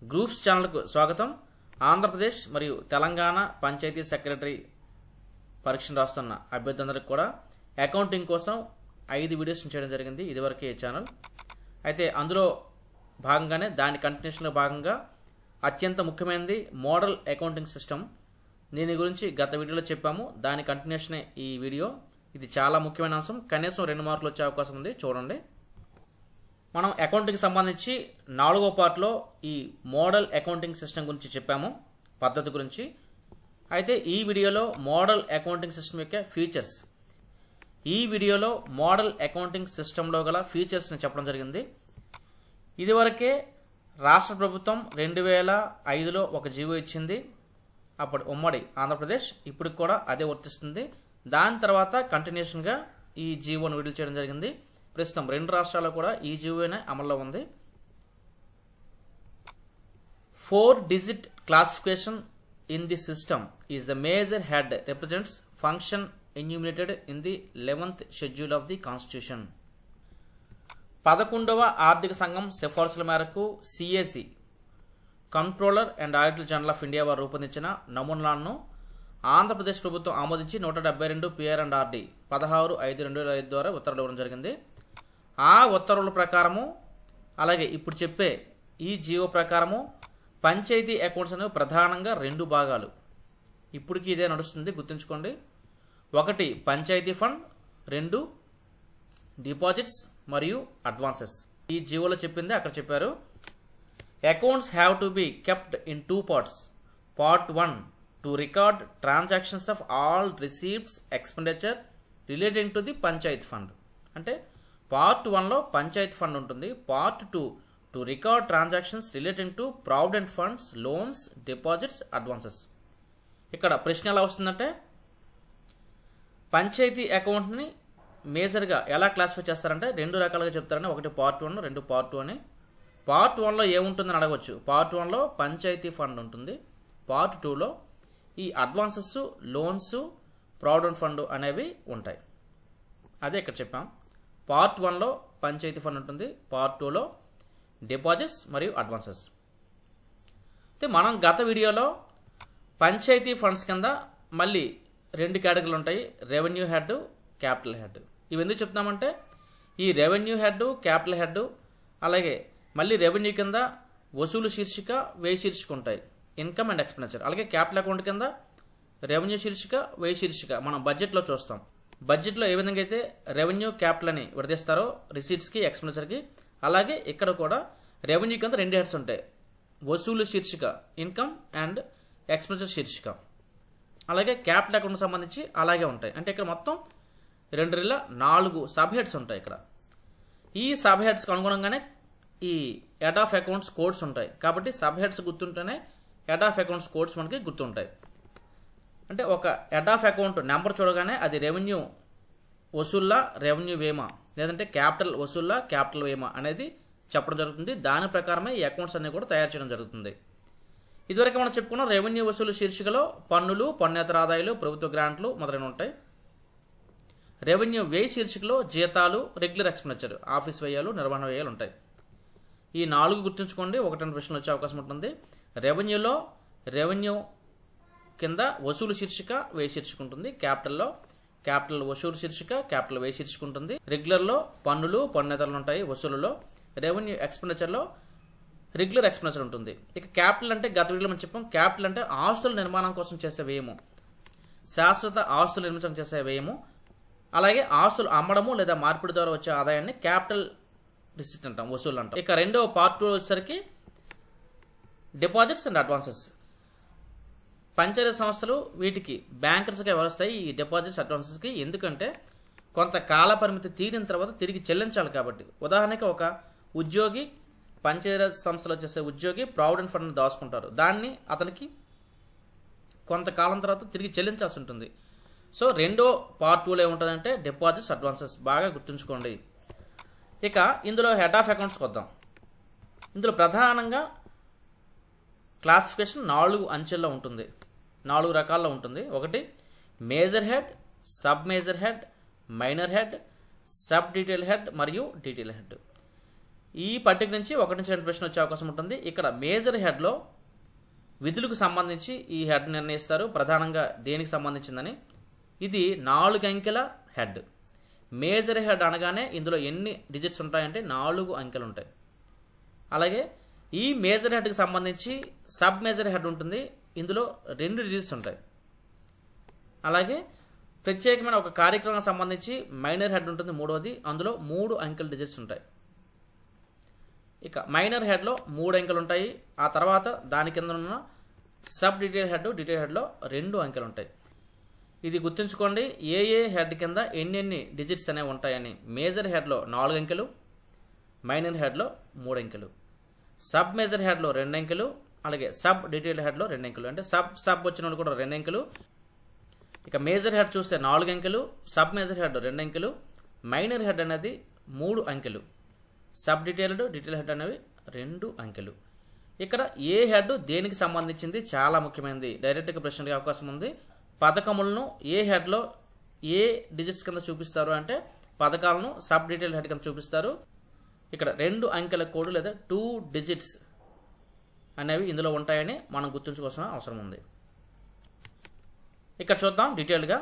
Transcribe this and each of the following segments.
groups ఛానల్కు స్వాగతం ఆంధ్రప్రదేశ్ మరియు తెలంగాణ పంచాయతీ సెక్రటరీ పరీక్షను రాస్తున్న అభ్యర్థులందరికీ కూడా అకౌంటింగ్ కోసం ఐదు వీడియోస్ చేయడం జరిగింది ఇదివరకే ఈ ఛానల్ అయితే అందులో భాగంగానే దాని కంటిన్యూషన్లో భాగంగా అత్యంత ముఖ్యమైనది మోడల్ అకౌంటింగ్ సిస్టమ్ దీని గురించి గత వీడియోలో చెప్పాము దాని కంటిన్యూషనే ఈ వీడియో ఇది చాలా ముఖ్యమైన అంశం కనీసం రెండు మార్కులు వచ్చే అవకాశం ఉంది చూడండి మనం అకౌంటింగ్ సంబంధించి నాలుగో పార్ట్లో ఈ మోడల్ అకౌంటింగ్ సిస్టమ్ గురించి చెప్పాము పద్ధతి గురించి అయితే ఈ వీడియోలో మోడల్ అకౌంటింగ్ సిస్టమ్ యొక్క ఫీచర్స్ ఈ వీడియోలో మోడల్ అకౌంటింగ్ సిస్టంలో గల ఫీచర్స్ని చెప్పడం జరిగింది ఇదివరకే రాష్ట్ర ప్రభుత్వం రెండు వేల ఐదులో ఒక జీవో ఇచ్చింది అప్పుడు ఉమ్మడి ఆంధ్రప్రదేశ్ ఇప్పుడు కూడా అదే వర్తిస్తుంది దాని తర్వాత కంటిన్యూషన్గా ఈ జీవోను విడుదల చేయడం జరిగింది ప్రస్తుతం రెండు రాష్ట్రాల్లో కూడా ఈ జీవోనే అమల్లో ఉంది four digit classification in the system is the major head represents function enumerated in the eleventh schedule of the constitution పదకొండవ ఆర్థిక సంఘం సిఫార్సుల మేరకు C A G controller and auditor general of India వారు రూపొందించిన నమూనాలను ఆంధ్రప్రదేశ్ ప్రభుత్వం ఆమోదించి నూట డెబ్బై రెండు పిఆర్ అండ్ ఆర్డి పదహారు ఐదు రెండు వేల ఐదు ద్వారా ఉత్తర్వులు ఇవ్వడం జరిగింది ఆ ఉత్తర్వుల ప్రకారము అలాగే ఇప్పుడు చెప్పే ఈ జీవో ప్రకారము పంచాయతీ అకౌంట్స్ అనేవి ప్రధానంగా రెండు భాగాలు ఇప్పటికి ఇదే నడుస్తుంది గుర్తుంచుకోండి ఒకటి పంచాయతీ ఫండ్ రెండు డిపాజిట్స్ మరియు అడ్వాన్సెస్ ఈ జీవోలో చెప్పింది అక్కడ చెప్పారు accounts have to be kept in two parts part one to record transactions of all receipts expenditure relating to the panchayat fund అంటే పార్ట్ వన్లో పంచాయత్ ఫండ్ ఉంటుంది part two to record transactions relating to provident funds loans deposits advances ఇక్కడ ప్రశ్న ఎలా వస్తుందంటే పంచాయతీ అకౌంట్ని మేజర్గా ఎలా క్లాసిఫై చేస్తారంటే రెండు రకాలుగా చెప్తారని ఒకటి పార్ట్ వన్ రెండు పార్ట్ టూ అని పార్ట్ వన్లో ఏముంటుందని అడగవచ్చు పార్ట్ వన్లో పంచాయతీ ఫండ్ ఉంటుంది పార్ట్ టూలో ఈ అడ్వాన్సెస్ లోన్స్ ప్రావిడెంట్ ఫండ్ అనేవి ఉంటాయి అదే ఇక్కడ చెప్పాం పార్ట్ వన్లో పంచాయతీ ఫండ్ ఉంటుంది పార్ట్ టూలో డిపాజిట్స్ మరియు అడ్వాన్సెస్ అయితే మనం గత వీడియోలో పంచాయతీ ఫండ్స్ కింద మళ్ళీ రెండు కేటగిరీలు ఉంటాయి రెవెన్యూ హెడ్ క్యాపిటల్ హెడ్ ఇవి ఎందుకు చెప్తున్నామంటే ఈ రెవెన్యూ హెడ్ క్యాపిటల్ హెడ్ అలాగే మళ్ళీ రెవెన్యూ కింద వసూలు శీర్షిక వ్యయ శీర్షిక ఉంటాయి ఇన్కమ్ అండ్ ఎక్స్పెండిచర్ అలాగే క్యాపిటల్ అకౌంట్ కింద రెవెన్యూ శీర్షిక వ్యయ శీర్షిక మనం బడ్జెట్లో చూస్తాం బడ్జెట్లో ఏ విధంగా అయితే రెవెన్యూ క్యాపిటల్ అని విడదీస్తారో రిసీట్స్కి ఎక్స్పెండిచర్కి అలాగే ఇక్కడ కూడా రెవెన్యూ కింద రెండు హెడ్స్ ఉంటాయి వసూలు శీర్షిక ఇన్కమ్ అండ్ ఎక్స్పెండిచర్ శీర్షిక అలాగే క్యాపిటల్ అకౌంట్ సంబంధించి అలాగే ఉంటాయి అంటే ఇక్కడ మొత్తం రెండు రెళ్ళ నాలుగు సబ్ హెడ్స్ ఉంటాయి ఇక్కడ ఈ సబ్ హెడ్స్కి అనుగుణంగానే ఈ హెడ్ ఆఫ్ అకౌంట్స్ కోడ్స్ ఉంటాయి కాబట్టి సబ్ హెడ్స్ గుర్తుంటేనే హెడ్ ఆఫ్ అకౌంట్స్ కోడ్స్ మనకి గుర్తుంటాయి అంటే ఒక హెడ్ ఆఫ్ అకౌంట్ నెంబర్ చూడగానే అది రెవెన్యూ వసూల్లా రెవెన్యూ వేమా లేదంటే క్యాపిటల్ వసూల్లా క్యాపిటల్ వేమా అనేది చెప్పడం జరుగుతుంది దాని ప్రకారమే ఈ అకౌంట్స్ అన్ని కూడా తయారు చేయడం జరుగుతుంది ఇదివరకు మనం చెప్పుకున్నాం రెవెన్యూ వసూలు శీర్షికలో పన్నులు పన్నేతర ఆదాయాలు ప్రభుత్వ గ్రాంట్లు మొదలైన ఉంటాయి రెవెన్యూ వ్యయ శీర్షికలో జీతాలు రెగ్యులర్ ఎక్స్పెండిచర్ ఆఫీస్ వ్యయాలు నిర్వహణ వ్యయాలు ఉంటాయి ఈ నాలుగు గుర్తుంచుకోండి ఒకటి రెండు ప్రశ్నలు వచ్చే అవకాశం ఉంటుంది రెవెన్యూలో రెవెన్యూ కింద వసూలు శీర్షిక వ్యయ శీర్షిక ఉంటుంది క్యాపిటల్లో క్యాపిటల్ వసూలు శీర్షిక క్యాపిటల్ వ్యయ శీర్షిక ఉంటుంది రెగ్యులర్లో పన్నులు పన్నేతలు ఉంటాయి వసూలులో రెవెన్యూ ఎక్స్పెండిచర్లో రెగ్యులర్ ఎక్స్పెండిచర్ ఉంటుంది ఇక క్యాపిటల్ అంటే గత వీడియోలో మనం చెప్పాం క్యాపిటల్ అంటే ఆస్తుల నిర్మాణం కోసం చేసే వ్యయము శాశ్వత ఆస్తులు నిర్మించడం చేసే వ్యయము అలాగే ఆస్తులు అమ్మడము లేదా మార్పిడి ద్వారా వచ్చే ఆదాయాన్ని క్యాపిటల్ రిసిట్ అంటాం వసూలు అంటాం ఇక రెండవ పార్ట్ టూ వచ్చేసరికి డిపాజిట్స్ అండ్ అడ్వాన్సెస్ పంచాయతీ సంస్థలు వీటికి బ్యాంకర్స్గా వ్యవస్థాయి ఈ డిపాజిట్స్ అడ్వాన్సెస్కి ఎందుకంటే కొంత కాల పరిమితి తీరిన తర్వాత తిరిగి చెల్లించాలి కాబట్టి ఉదాహరణకి ఒక ఉద్యోగి పంచాయతీ సంస్థలో చేసే ఉద్యోగి ప్రావిడెంట్ ఫండ్ దాచుకుంటారు దాన్ని అతనికి కొంతకాలం తర్వాత తిరిగి చెల్లించాల్సి ఉంటుంది సో రెండో పార్ట్ టూలో ఏముంటుందంటే డిపాజిట్స్ అడ్వాన్సెస్ బాగా గుర్తుంచుకోండి ఇక ఇందులో హెడ్ ఆఫ్ అకౌంట్స్కి వద్దాం ఇందులో ప్రధానంగా క్లాసిఫికేషన్ నాలుగు అంచెల్లో ఉంటుంది నాలుగు రకాల్లో ఉంటుంది ఒకటి major head sub major head minor head sub detail head మరియు డీటెయిల్ హెడ్ ఈ పట్టిక నుంచి ఒకటి నుంచి రెండు ప్రశ్న వచ్చే అవకాశం ఉంటుంది ఇక్కడ మేజర్ హెడ్లో విధులకు సంబంధించి ఈ హెడ్ నిర్ణయిస్తారు ప్రధానంగా దేనికి సంబంధించిందని ఇది నాలుగు అంకెల హెడ్ మేజర్ హెడ్ అనగానే ఇందులో ఎన్ని డిజిట్స్ ఉంటాయంటే నాలుగు అంకెలు ఉంటాయి అలాగే ఈ మేజర్ హెడ్కి సంబంధించి సబ్ మేజర్ హెడ్ ఉంటుంది ఇందులో రెండు డిజిట్స్ ఉంటాయి అలాగే ప్రత్యేకమైన ఒక కార్యక్రమం సంబంధించి మైనర్ హెడ్ ఉంటుంది మూడవది అందులో మూడు అంకెల డిజిట్స్ ఉంటాయి ఇక మైనర్ హెడ్లో మూడు అంకెలు ఉంటాయి ఆ తర్వాత దాని కింద ఉన్న సబ్ డీటెయిల్ హెడ్ డీటెయిల్ హెడ్లో రెండు అంకెలు ఉంటాయి ఇది గుర్తుంచుకోండి ఏ ఏ హెడ్ కింద ఎన్నెన్ని డిజిట్స్ అనేవి ఉంటాయని మేజర్ హెడ్లో నాలుగు అంకెలు మైనర్ హెడ్లో మూడు అంకెలు సబ్ మేజర్ హెడ్లో రెండు అంకెలు అలాగే సబ్ డీటెయిల్ హెడ్లో రెండు అంకెలు అంటే సబ్ సబ్ వచ్చిన వాళ్ళు కూడా రెండు అంకెలు ఇక మేజర్ హెడ్ చూస్తే నాలుగు అంకెలు సబ్ మేజర్ హెడ్ రెండు అంకెలు మైనర్ హెడ్ అనేది మూడు అంకెలు సబ్ డీటెయిల్డ్ డీటెయిల్ హెడ్ అనేవి రెండు అంకెలు ఇక్కడ ఏ హెడ్ దేనికి సంబంధించింది చాలా ముఖ్యమైనది డైరెక్ట్గా ప్రశ్న అడిగే అవకాశం ఉంది పథకములను ఏ హెడ్లో ఏ డిజిట్స్ కింద చూపిస్తారు అంటే పథకాలను సబ్ డీటెయిల్ హెడ్ కింద చూపిస్తారు ఇక్కడ రెండు అంకెల కోడ్ లేదా టూ డిజిట్స్ అనేవి ఇందులో ఉంటాయని మనం గుర్తుంచుకోవాల్సిన అవసరం ఉంది ఇక్కడ చూద్దాం డీటెయిల్గా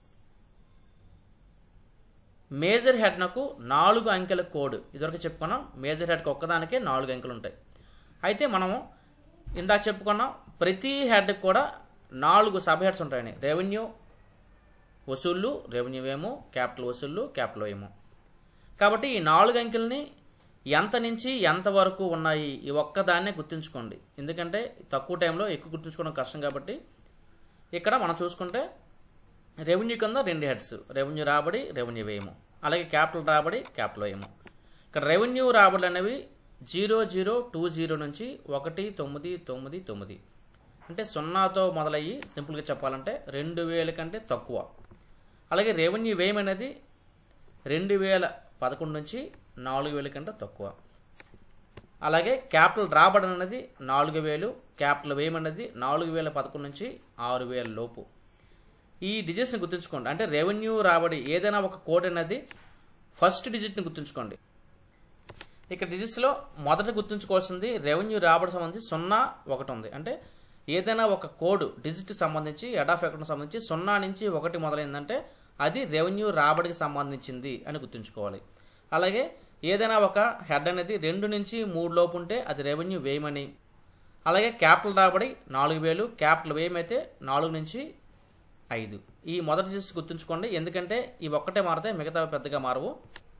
మేజర్ హెడ్నకు నాలుగు అంకెల కోడ్ ఇదివరకు చెప్పుకున్నాం మేజర్ హెడ్కి ఒక్కదానికే నాలుగు అంకెలు ఉంటాయి అయితే మనము ఇందాక చెప్పుకున్నాం ప్రతి హెడ్కి కూడా నాలుగు సబ్ హెడ్స్ ఉంటాయని రెవెన్యూ వసూళ్ళు రెవెన్యూ ఏమో క్యాపిటల్ వసూళ్ళు క్యాపిటల్ ఏమో కాబట్టి ఈ నాలుగు అంకెల్ని ఎంత నుంచి ఎంత వరకు ఉన్నాయి ఈ ఒక్కదాన్నే గుర్తుంచుకోండి ఎందుకంటే తక్కువ టైంలో ఎక్కువ గుర్తుంచుకోవడం కష్టం కాబట్టి ఇక్కడ మనం చూసుకుంటే రెవెన్యూ కింద రెండు హెడ్స్ రెవెన్యూ రాబడి రెవెన్యూ వ్యయము అలాగే క్యాపిటల్ రాబడి క్యాపిటల్ వ్యయము ఇక్కడ రెవెన్యూ రాబడులు అనేవి జీరో జీరో టూ జీరో నుంచి ఒకటి తొమ్మిది తొమ్మిది తొమ్మిది అంటే సున్నాతో మొదలయ్యి సింపుల్గా చెప్పాలంటే రెండు వేల కంటే తక్కువ అలాగే రెవెన్యూ వ్యయం అనేది రెండు వేల పదకొండు నుంచి నాలుగు వేల కంటే తక్కువ అలాగే క్యాపిటల్ రాబడి అనేది నాలుగు వేలు క్యాపిటల్ వ్యయం అనేది నాలుగు వేల పదకొండు నుంచి ఆరు వేల లోపు ఈ డిజిట్స్ని గుర్తుంచుకోండి అంటే రెవెన్యూ రాబడి ఏదైనా ఒక కోడ్ అనేది ఫస్ట్ డిజిట్ని గుర్తుంచుకోండి ఇక్కడ డిజిట్స్లో మొదట గుర్తుంచుకోవాల్సింది రెవెన్యూ రాబడి సంబంధించి సున్నా ఒకటి ఉంది అంటే ఏదైనా ఒక కోడ్ డిజిట్ సంబంధించి హెడ్ ఆఫ్ అకౌంట్ సంబంధించి సున్నా నుంచి ఒకటి మొదలైందంటే అది రెవెన్యూ రాబడికి సంబంధించింది అని గుర్తుంచుకోవాలి అలాగే ఏదైనా ఒక హెడ్ అనేది రెండు నుంచి మూడు లోపు ఉంటే అది రెవెన్యూ వ్యయమని అలాగే క్యాపిటల్ రాబడి నాలుగు వేలు క్యాపిటల్ వ్యయం అయితే నాలుగు నుంచి ఐదు ఈ మొదటి డిజిట్స్ గుర్తుంచుకోండి ఎందుకంటే ఈ ఒక్కటే మారితే మిగతా పెద్దగా మారవు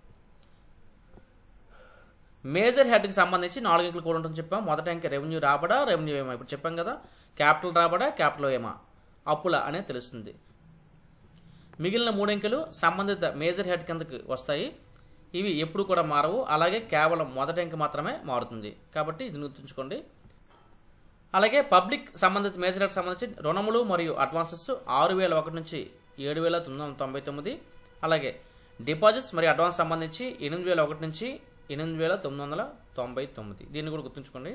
మేజర్ హెడ్కి సంబంధించి నాలుగు అంకెలు కూడా ఉంటుందని చెప్పాం మొదట అంకె రెవెన్యూ రాబడా రెవెన్యూ ఏమా ఇప్పుడు చెప్పాం కదా క్యాపిటల్ రాబడా క్యాపిటల్ ఏమా అప్పుల అనేది తెలుస్తుంది మిగిలిన మూడు అంకెలు సంబంధిత మేజర్ హెడ్ కిందకి వస్తాయి ఇవి ఎప్పుడు కూడా మారవు అలాగే కేవలం మొదటి అంకె మాత్రమే మారుతుంది కాబట్టి ఇది గుర్తుంచుకోండి అలాగే పబ్లిక్ సంబంధిత మేజర్ హెడ్ సంబంధించి రుణములు మరియు అడ్వాన్సెస్ ఆరు వేల ఒకటి నుంచి ఏడు వేల తొమ్మిది వందల తొంభై తొమ్మిది అలాగే డిపాజిట్స్ మరియు అడ్వాన్స్ సంబంధించి ఎనిమిది వేల ఒకటి నుంచి ఎనిమిది వేల తొమ్మిది వందల తొంభై తొమ్మిది దీన్ని కూడా గుర్తుంచుకోండి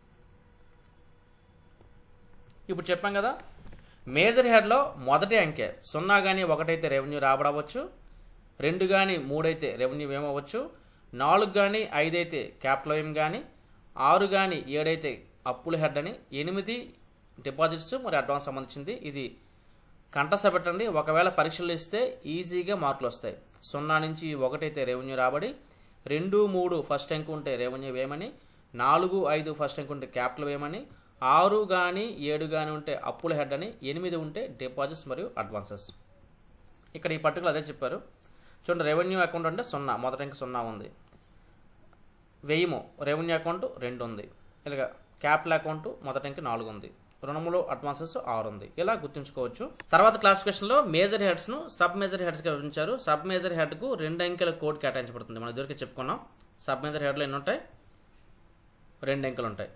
ఇప్పుడు చెప్పాం కదా మేజర్ హెడ్లో మొదటి అంకె సున్నా కానీ ఒకటైతే రెవెన్యూ రాబడవచ్చు రెండు కానీ మూడైతే రెవెన్యూ ఏమవచ్చు నాలుగు కానీ ఐదైతే క్యాపిటల్ వ్యయం కానీ ఆరు కానీ ఏడైతే అప్పుల హెడ్ అని ఎనిమిది డిపాజిట్స్ మరి అడ్వాన్స్ సంబంధించింది ఇది కంటస పెట్టండి ఒకవేళ పరీక్షలు ఇస్తే ఈజీగా మార్కులు వస్తాయి సున్నా నుంచి ఒకటైతే రెవెన్యూ రాబడి రెండు మూడు ఫస్ట్ అంక్ ఉంటే రెవెన్యూ వేయమని నాలుగు ఐదు ఫస్ట్ అంక్ ఉంటే క్యాపిటల్ వేయమని ఆరు కానీ ఏడు కానీ ఉంటే అప్పుల హెడ్ అని ఎనిమిది ఉంటే డిపాజిట్స్ మరియు అడ్వాన్సెస్ ఇక్కడ ఈ పర్టికులర్ అదే చెప్పారు చూడండి రెవెన్యూ అకౌంట్ అంటే సున్నా మొదటి అంక సున్నా ఉంది వెయ్యము రెవెన్యూ అకౌంట్ రెండు ఉంది ఇలాగ క్యాపిటల్ అకౌంట్ మొదటి అంక నాలుగు ఉంది రుణములో అడ్వాన్సెస్ ఆరు ఉంది ఇలా గుర్తుంచుకోవచ్చు తర్వాత క్లాసిఫికేషన్ లో మేజర్ హెడ్స్ ను సబ్ మేజర్ హెడ్స్ గా విభజించారు సబ్ మేజర్ హెడ్ కు రెండు అంకెల కోడ్ కేటాయించబడుతుంది మనం ఇదివరకు చెప్పుకున్నాం సబ్ మేజర్ హెడ్ లో ఎన్ని ఉంటాయి రెండు అంకెలు ఉంటాయి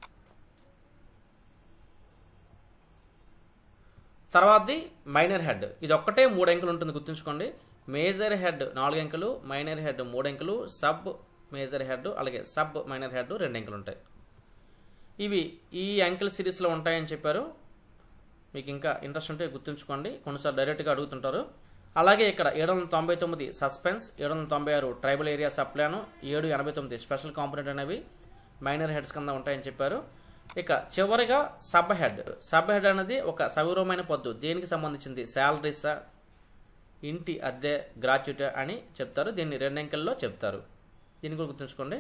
తర్వాతది మైనర్ హెడ్ ఇది ఒక్కటే మూడు అంకెలు ఉంటుంది గుర్తుంచుకోండి మేజర్ హెడ్ నాలుగు అంకెలు మైనర్ హెడ్ మూడు అంకెలు సబ్ మేజర్ హెడ్ అలాగే సబ్ మైనర్ హెడ్ రెండు అంకెలు ఉంటాయి ఇవి ఈ అంకెల్ సిరీస్లో ఉంటాయని చెప్పారు మీకు ఇంకా ఇంట్రెస్ట్ ఉంటే గుర్తుంచుకోండి కొన్నిసార్లు డైరెక్ట్గా అడుగుతుంటారు అలాగే ఇక్కడ ఏడు వందల తొంభై తొమ్మిది సస్పెన్స్ ఏడు వందల తొంభై ఆరు ట్రైబల్ ఏరియా సప్లాను ఏడు ఎనభై తొమ్మిది స్పెషల్ కాంపోనెంట్ అనేవి మైనర్ హెడ్స్ కింద ఉంటాయని చెప్పారు ఇక చివరిగా సబ్ హెడ్ సబ్ హెడ్ అనేది ఒక సవివరమైన పొద్దు దేనికి సంబంధించింది శాలరీసా ఇంటి అద్దె గ్రాట్యుటీ అని చెప్తారు దీన్ని రెండంకెల్లో చెప్తారు దీన్ని కూడా గుర్తుంచుకోండి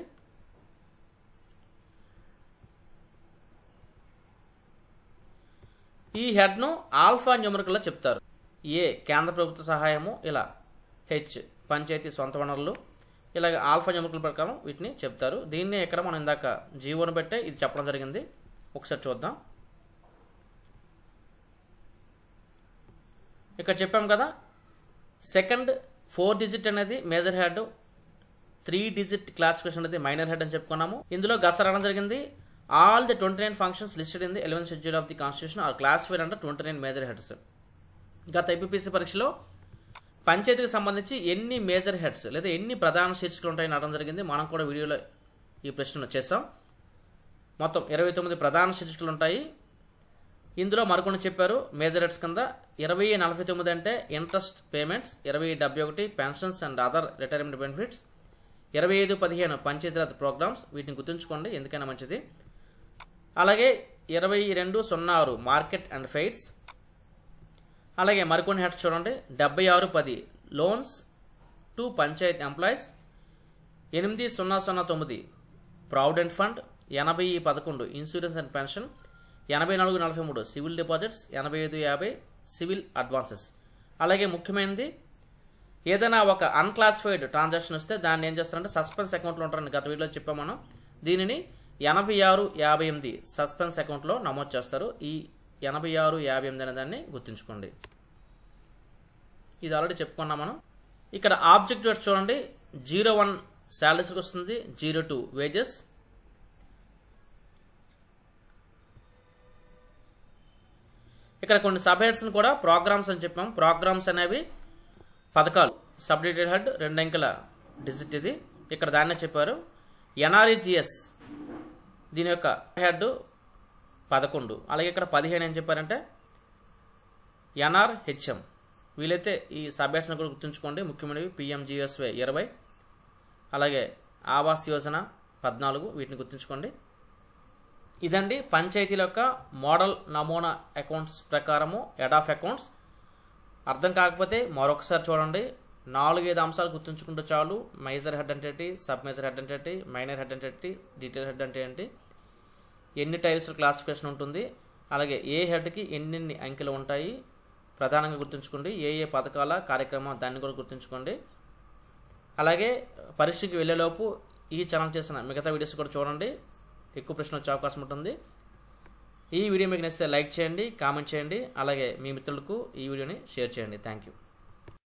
ఈ హెడ్ను ఆల్ఫా న్యూమరికల్లో చెప్తారు ఏ కేంద్ర ప్రభుత్వ సహాయము ఇలా హెచ్ పంచాయతీ సొంత వనరులు ఇలాగ ఆల్ఫా న్యూమరికల ప్రకారం వీటిని చెప్తారు దీన్ని ఇక్కడ మనం ఇందాక జీవోను బట్టే ఇది చెప్పడం జరిగింది ఒకసారి చూద్దాం ఇక్కడ చెప్పాం కదా సెకండ్ ఫోర్ డిజిట్ అనేది major head three digit classification అనేది మైనర్ హెడ్ అని చెప్పుకున్నాము ఇందులో గసరడం జరిగింది all the twenty nine functions listed in the eleven schedule of the constitution are classified under twenty nine major heads గత ఐపీపీసీ పరీక్షలో పంచాయతీకి సంబంధించి ఎన్ని మేజర్ హెడ్స్ లేదా ఎన్ని ప్రధాన శీర్షికలు ఉంటాయని అనడం జరిగింది మనం కూడా వీడియోలో ఈ ప్రశ్నను చేస్తాం మొత్తం ఇరవై తొమ్మిది ప్రధాన శీర్షికలు ఉంటాయి ఇందులో మరికొన్ని చెప్పారు మేజర్ హెడ్స్ కింద ఇరవై నలభై తొమ్మిది అంటే ఇంట్రెస్ట్ పేమెంట్స్ ఇరవై డెబ్బై ఒకటి pensions and other retirement benefits ఇరవై ఐదు పదిహేను పంచాయతీరాజ్ ప్రోగ్రామ్స్ వీటిని గుర్తుంచుకోండి ఎందుకైనా మంచిది అలాగే ఇరవై రెండు సున్నా ఆరు మార్కెట్ అండ్ ఫెయిర్స్ అలాగే మరికొన్ని హెడ్స్ చూడండి డెబ్బై ఆరు పది లోన్స్ టు పంచాయత్ ఎంప్లాయీస్ ఎనిమిది సున్నా సున్నా తొమ్మిది ప్రావిడెంట్ ఫండ్ ఎనభై పదకొండు ఇన్సూరెన్స్ అండ్ పెన్షన్ ఎనభై నాలుగు నలభై మూడు సివిల్ డిపాజిట్స్ ఎనభై ఐదు యాభై సివిల్ అడ్వాన్సెస్ అలాగే ముఖ్యమైనది ఏదైనా ఒక అన్క్లాసిఫైడ్ ట్రాన్సాక్షన్ వస్తే దాన్ని ఏం చేస్తారంటే సస్పెన్స్ అకౌంట్లో ఉంటారని గత వీడియోలో చెప్పాం మనం దీనిని ఎనభై ఆరు యాభై ఎనిమిది సస్పెన్స్ అకౌంట్లో నమోదు చేస్తారు ఈ ఎనభై ఆరు యాభై ఎనిమిది అనే దాన్ని గుర్తుంచుకోండి ఇది ఆల్రెడీ చెప్పుకున్నాం మనం ఇక్కడ ఆబ్జెక్ట్ వర్డ్స్ చూడండి జీరో వన్ శాలరీస్కి వస్తుంది జీరో టూ వేజెస్ ఇక్కడ కొన్ని సబ్ హెడ్స్ కూడా ప్రోగ్రామ్స్ అని చెప్పాం ప్రోగ్రామ్స్ అనేవి పథకాలు సబ్డిటెడ్ హెడ్ రెండు అంకెల డిజిట్ ఇది ఇక్కడ దాన్నే చెప్పారు ఎన్ఆర్ఈజిఎస్ దీని యొక్క హెడ్ పదకొండు అలాగే ఇక్కడ పదిహేను ఏం చెప్పారంటే ఎన్ఆర్హెచ్ఎం వీలైతే ఈ సబ్హెడ్స్ని కూడా గుర్తుంచుకోండి ముఖ్యమైనవి పిఎంజిఎస్వై ఇరవై అలాగే ఆవాస్ యోజన పద్నాలుగు వీటిని గుర్తుంచుకోండి ఇదండి పంచాయతీల యొక్క మోడల్ నమూనా అకౌంట్స్ ప్రకారము హెడ్ ఆఫ్ అకౌంట్స్ అర్థం కాకపోతే మరొకసారి చూడండి నాలుగైదు అంశాలు గుర్తుంచుకుంటే చాలు మేజర్ హెడ్ అంటే ఏంటి సబ్ మేజర్ హెడ్ అంటే ఏంటి మైనర్ హెడ్ అంటే ఏంటి డీటెయిల్ హెడ్ అంటే ఏంటి ఎన్ని టైల్స్ క్లాసిఫికేషన్ ఉంటుంది అలాగే ఏ హెడ్కి ఎన్నెన్ని అంకెలు ఉంటాయి ప్రధానంగా గుర్తుంచుకోండి ఏ ఏ పథకాల కార్యక్రమం దాన్ని కూడా గుర్తుంచుకోండి అలాగే పరీక్షకి వెళ్ళేలోపు ఈ ఛానల్ చేసిన మిగతా వీడియోస్ కూడా చూడండి ఎక్కువ ప్రశ్నలు వచ్చే అవకాశం ఉంటుంది ఈ వీడియో మీకు నచ్చితే లైక్ చేయండి కామెంట్ చేయండి అలాగే మీ మిత్రులకు ఈ వీడియోని షేర్ చేయండి థ్యాంక్ యూ